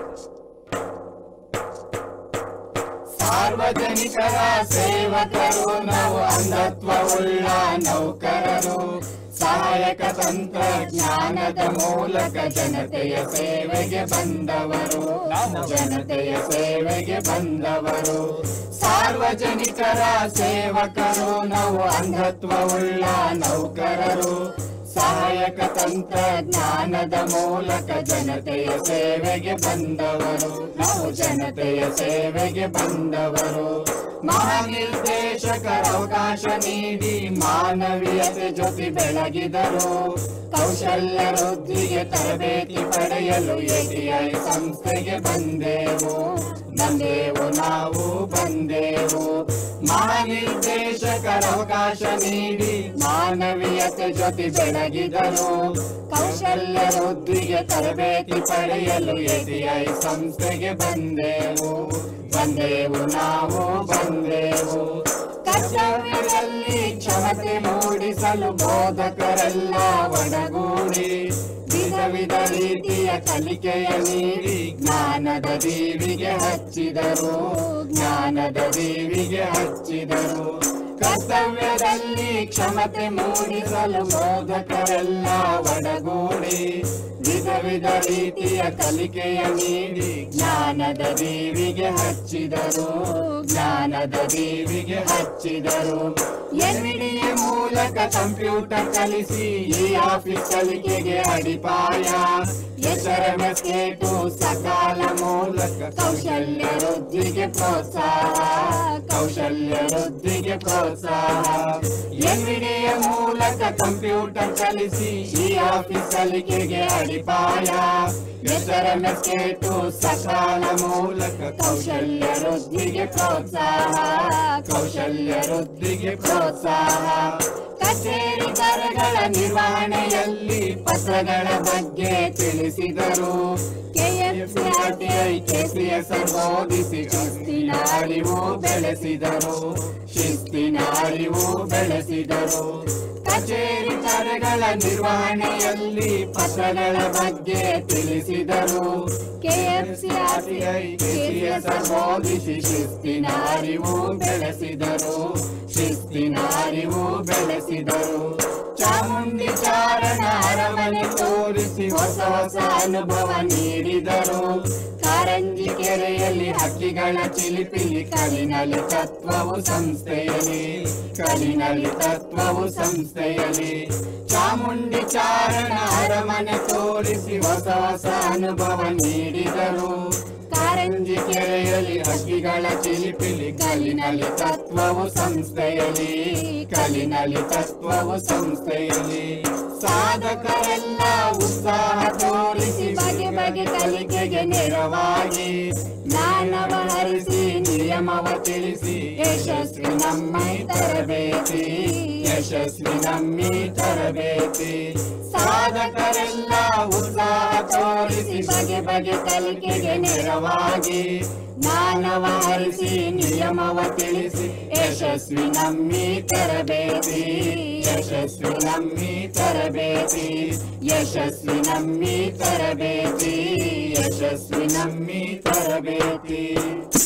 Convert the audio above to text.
ಸಾರ್ವಜನಿಕರ ಸೇವಕರು ನಾವು ಅಂಧತ್ವವುಳ್ಳ ನೌಕರರು ಸಹಾಯಕ ತಂತ್ರಜ್ಞಾನದ ಮೂಲಕ ಜನತೆಯ ಸೇವೆಗೆ ಬಂದವರು ಜನತೆಯ ಸೇವೆಗೆ ಬಂದವರು ಸಾರ್ವಜನಿಕರ ಸೇವಕರು ನಾವು ಅಂಧತ್ವವುಳ್ಳ ನೌಕರರು ಸಹಾಯಕ ತಂತ್ರಜ್ಞಾನದ ಮೂಲಕ ಜನತೆಯ ಸೇವೆಗೆ ಬಂದವರು ನಾವು ಜನತೆಯ ಸೇವೆಗೆ ಬಂದವರು ಮಹಾನಿರ್ದೇಶಕರ ಅವಕಾಶ ನೀಡಿ ಮಾನವೀಯತೆ ಜೊತೆ ಬೆಳಗಿದರು ಕೌಶಲ್ಯ ವೃದ್ಧಿಗೆ ತರಬೇತಿ ಪಡೆಯಲು ಎಟಿಐ ಸಂಸ್ಥೆಗೆ ಬಂದೆವು ಬಂದೆವು ನಾವು ಬಂದೆವು ಮಹಾನಿರ್ದೇಶಕರ ಅವಕಾಶ ನೀಡಿ ಮಾನವೀಯತೆ ಜೊತೆ ಬೆಳಗಿದರು ಕೌಶಲ್ಯ ವೃದ್ಧಿಗೆ ತರಬೇತಿ ಪಡೆಯಲು ಎಟಿಐ ಸಂಸ್ಥೆಗೆ ಬಂದೆವು ಬಂದೆವು ನಾವು ಬಂದೆವು ಕರ್ತವ್ಯದಲ್ಲಿ ಕ್ಷಮತೆ ಮೂಡಿಸಲು ಬೋಧಕರೆಲ್ಲ ಒಡಗೂಡಿ ವಿಧ ವಿಧ ರೀತಿಯ ಕಲಿಕೆಯ ನೀಡಿ ಜ್ಞಾನದ ದೀವಿಗೆ ಹಚ್ಚಿದರು ಜ್ಞಾನದ ದೀವಿಗೆ ಹಚ್ಚಿದರು ಕರ್ತವ್ಯದಲ್ಲಿ ಕ್ಷಮತೆ ಮೂಡಿಸಲು ಬೋಧಕರೆಲ್ಲ ಒಡಗೂಡಿ ವಿಧ ವಿಧ ರೀತಿಯ ಕಲಿಕೆಯ ನೀಡಿ ಜ್ಞಾನದ ದೀವಿಗೆ ಹಚ್ಚಿದರು ಜ್ಞಾನದ ದೀವಿಗೆ ಹಚ್ಚಿದರು ಎನ್ವಿಡಿಯ ಮೂಲಕ ಕಂಪ್ಯೂಟರ್ ಕಲಿಸಿ ಈ ಆಫೀಸ್ ಕಲಿಕೆಗೆ ಅಡಿಪಾಯ ಎಚರಮೆಸ್ಕೇಟು ಸಕಾಲ ಮೂಲಕ ಕೌಶಲ್ಯ ವೃದ್ಧಿಗೆ ಪ್ರೋತ್ಸಾಹ ಕೌಶಲ್ಯ ವೃದ್ಧಿಗೆ ಪ್ರೋತ್ಸಾಹ ಎನ್ವಿಡಿಯ ಮೂಲಕ ಕಂಪ್ಯೂಟರ್ ಕಲಿಸಿ ಈ ಆಫೀಸ್ ಕಲಿಕೆಗೆ ಅಡಿಪಾಯ ಎಚರಮೆಸ್ಕೇಟು ಸಕಾಲ ಮೂಲಕ ಕೌಶಲ್ಯ ವೃದ್ಧಿಗೆ ಪ್ರೋತ್ಸಾಹ ಕೌಶಲ್ಯ ವೃದ್ಧಿಗೆ ಪ್ರೋತ್ಸಾಹ ಕಚೇರಿ ದರಗಳ ನಿರ್ವಹಣೆಯಲ್ಲಿ ಪತ್ರಗಳ ಬಗ್ಗೆ ತಿಳಿಸಿದರು ಕೆಎಫ್ಸಿಆರ್ಟಿಐ ಕೆಸಿಎಸ್ ಬೋಧಿಸಿ ಶಿಸ್ತಿನ ಅರಿವು ಬೆಳೆಸಿದರು ಶಿಸ್ತಿನ ಅರಿವು ಬೆಳೆಸಿದರು ಕಚೇರಿ ದರಗಳ ನಿರ್ವಹಣೆಯಲ್ಲಿ ಪತ್ರಗಳ ಬಗ್ಗೆ ತಿಳಿಸಿದರು ಕೆಎಫ್ಸಿಆರ್ಟಿಐ ಕೆಸಿಎಸ್ ಬೋಧಿಸಿ ಶಿಸ್ತಿನ ಅರಿವು ಬೆಳೆಸಿದರು ಶಿಸ್ತಿನ ಅರಿವು ಬೆಳೆಸಿದರು ಚಾಮುಂಡಿ ಚಾರಣ ಅರಮನೆ ತೋರಿಸಿ ಹೊಸ ಹೊಸ ಅನುಭವ ನೀಡಿದರು ಕಾರಂಜಿ ಕೆರೆಯಲ್ಲಿ ಹಕ್ಕಿಗಳ ಚಿಲಿಪಿಲಿ ಕಲಿನಲಿ ತತ್ವವು ಸಂಸ್ಥೆಯಲಿ ಕಲಿನಲಿ ತತ್ವವು ಸಂಸ್ಥೆಯಲಿ ಚಾಮುಂಡಿ ಚಾರಣ ಅರಮನೆ ತೋರಿಸಿ ಹೊಸ ಹೊಸ ಅನುಭವ ನೀಡಿದರು ಕಾರಂಜಿ ಕೆರೆಯಲ್ಲಿ ಹಕ್ಕಿಗಳ ಚಿಲಿಪಿಲಿ ಕಲಿನಲಿ ತತ್ವವು ಸಂಸ್ಥೆಯಲಿ ಕಲಿನಲಿ ತತ್ವವು ಸಂಸ್ಥೆಯಲಿ ಸಾಧಕರೆಲ್ಲ ಉತ್ಸಾಹ ತೋರಿಸಿ ಬಗೆ ಬಗೆ ಕಲಿಕೆಗೆ ನೆರವಾಗಿ ಜ್ಞಾನವ ಹರಿಸಿ ನಿಯಮವ ತಿಳಿಸಿ ಯಶಸ್ವಿ ನಮ್ಮಿ ತರಬೇತಿ ಯಶಸ್ವಿ ನಮ್ಮಿ ತರಬೇತಿ ಸಾಧಕರೆಲ್ಲ ಉತ್ಸಾಹ ತೋರಿಸಿ ಬಗೆ ಬಗೆ ಕಲಿಕೆಗೆ ನೆರವಾಗಿ ಜ್ಞಾನವ ಹರಿಸಿ ನಿಯಮವ ತಿಳಿಸಿ ಯಶಸ್ವಿ ನಮ್ಮಿ ತರಬೇತಿ ಯಶಸ್ವಿ ನಮ್ಮಿ ತರಬೇತಿ ಯಶಸ್ವಿ ನಮ್ಮಿ ತರಬೇತಿ ಯಶಸ್ವಿ ನಮ್ಮಿ ತರಬೇತಿ